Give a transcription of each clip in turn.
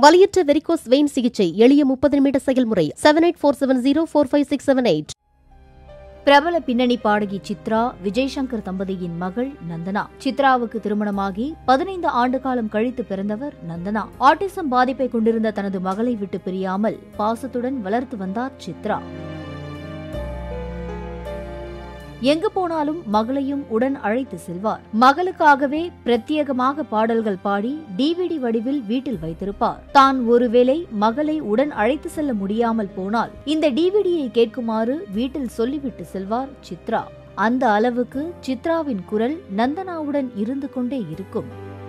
வலியற்ற varicose vein சிகிச்சை எளிய முப்பது நிமிட செயல்முறை seven eight four seven zero four five six seven eight பிரபல பின்னணி பாடகி சித்ரா விஜய் சங்கர் தம்பதியின் மகள் நந்தனா சித்ராவுக்கு திருமணமாகி பதினைந்து ஆண்டு காலம் கழித்து பிறந்தவர் நந்தனா ஆட்டிசம் பாதிப்பை கொண்டிருந்த தனது மகளை விட்டு பிரியாமல் பாசத்துடன் வளர்த்து வந்தார் சித்ரா எங்கு போனாலும் மகளையும் உடன் அழைத்து செல்வார் மகளுக்காகவே பிரத்யேகமாக பாடல்கள் பாடி டிவிடி வடிவில் வீட்டில் வைத்திருப்பார் தான் ஒருவேளை மகளை உடன் அழைத்து செல்ல முடியாமல் போனால் இந்த டிவிடியை கேட்குமாறு வீட்டில் சொல்லிவிட்டு செல்வார் சித்ரா அந்த அளவுக்கு சித்ராவின் குரல் நந்தனாவுடன் இருந்து கொண்டே இருக்கும்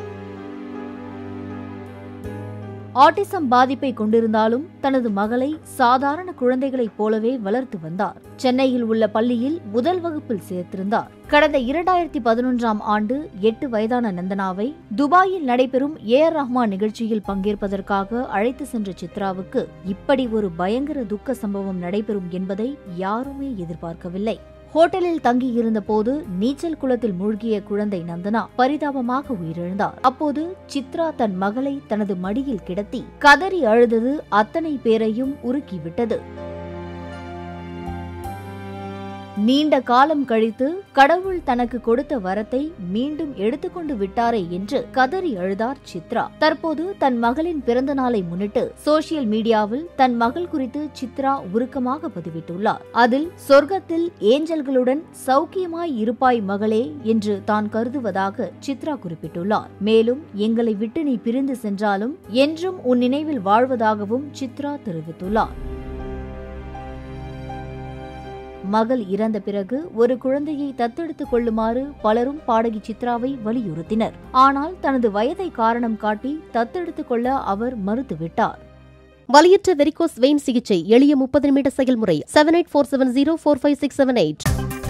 ஆட்டிசம் பாதிப்பை கொண்டிருந்தாலும் தனது மகளை சாதாரண குழந்தைகளைப் போலவே வளர்த்து வந்தார் சென்னையில் உள்ள பள்ளியில் முதல் வகுப்பில் சேர்த்திருந்தார் கடந்த இரண்டாயிரத்தி பதினொன்றாம் ஆண்டு எட்டு வயதான நந்தனாவை துபாயில் நடைபெறும் ஏ ஆர் ரஹ்மான் நிகழ்ச்சியில் பங்கேற்பதற்காக அழைத்து சென்ற சித்ராவுக்கு இப்படி ஒரு பயங்கர துக்க சம்பவம் நடைபெறும் என்பதை யாருமே எதிர்பார்க்கவில்லை ஹோட்டலில் தங்கியிருந்த போது நீச்சல் குளத்தில் மூழ்கிய குழந்தை நந்தனா பரிதாபமாக உயிரிழந்தார் அப்போது சித்ரா தன் மகளை தனது மடியில் கிடத்தி கதறி அழுதது அத்தனை பேரையும் உருக்கிவிட்டது நீண்ட காலம் கழித்து கடவுள் தனக்கு கொடுத்த வரத்தை மீண்டும் எடுத்துக்கொண்டு விட்டாரே என்று கதறி அழுதார் சித்ரா தற்போது தன் மகளின் பிறந்த நாளை முன்னிட்டு சோசியல் மீடியாவில் தன் மகள் குறித்து சித்ரா உருக்கமாக பதிவிட்டுள்ளார் அதில் சொர்க்கத்தில் ஏஞ்சல்களுடன் சௌக்கியமாய் இருப்பாய் மகளே என்று தான் கருதுவதாக சித்ரா குறிப்பிட்டுள்ளார் மேலும் எங்களை விட்டு நீ பிரிந்து சென்றாலும் என்றும் உன் நினைவில் வாழ்வதாகவும் சித்ரா தெரிவித்துள்ளார் மகள் இறந்த பிறகு ஒரு குழந்தையை தத்தெடுத்துக் கொள்ளுமாறு பலரும் பாடகி சித்ராவை வலியுறுத்தினர் ஆனால் தனது வயதை காரணம் காட்டி தத்தெடுத்துக் கொள்ள அவர் மறுத்துவிட்டார் வலியற்ற வெரிகோஸ் வெயின் சிகிச்சை எளிய முப்பது நிமிட செயல்முறை seven eight four seven zero four five six seven eight